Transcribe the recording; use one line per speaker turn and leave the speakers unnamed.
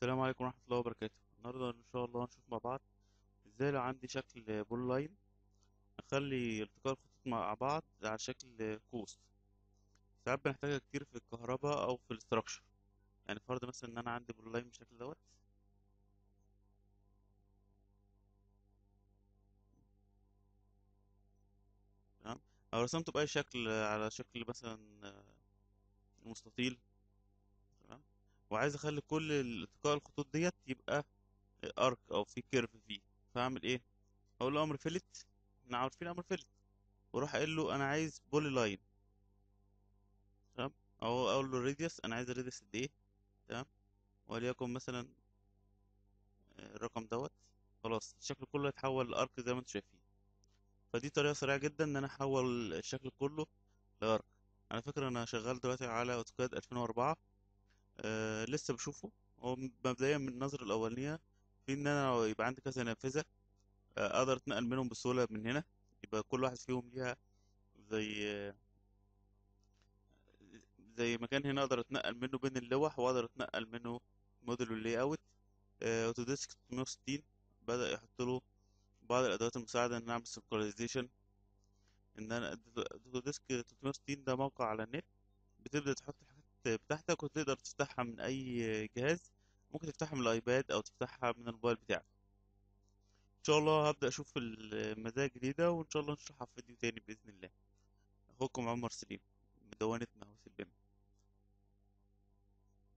السلام عليكم ورحمة الله وبركاته النهاردة إن شاء الله هنشوف مع بعض إزاي لو عندي شكل بول لاين أخلي التقاء الخطوط مع بعض على شكل قوس ساعات بنحتاجها كتير في الكهرباء أو في الاستراكشر يعني فرض مثلا إن أنا عندي بول لاين بالشكل دوت تمام أو رسمته بأي شكل على شكل مثلا آه، مستطيل تمام وعايز أخلي كل التقاء الخطوط ديت يبقى ارك او في كيرف فيه فاعمل ايه اقول له امر فيلت احنا عارفين امر فيلت واروح قايل له انا عايز بولي لاين تمام او اقول له راديوس انا عايز الراديوس قد ايه تمام وليكن مثلا آه، الرقم دوت خلاص الشكل كله يتحول لارك زي ما انتم شايفين فدي طريقه سريعه جدا ان انا احول الشكل كله لارك على فكره انا شغال دلوقتي على اوتوكاد 2004 آه لسه بشوفه هو مبدئيا من النظرة الأولانية في إن أنا يبقى عندي كذا نافذة آه، أقدر أتنقل منهم بسهولة من هنا يبقى كل واحد فيهم ليها زي آه، زي مكان هنا أقدر أتنقل منه بين اللوح وأقدر أتنقل منه موديل واللاي أوت آه، أوتوديسك 360 بدأ يحط له بعض الأدوات المساعدة إن أنا أعمل سنكرونايزيشن إن أنا أوتوديسك 360 ده موقع على النت بتبدأ تحط الحاجات بتاعتك وتقدر تفتحها من أي جهاز ممكن تفتحها من الأيباد أو تفتحها من الموبايل بتاعك ان شاء الله هبدأ اشوف المزايا الجديدة وان شاء الله نشرحها في فيديو تاني بإذن الله اخوكم عمر سليم مدونة مهو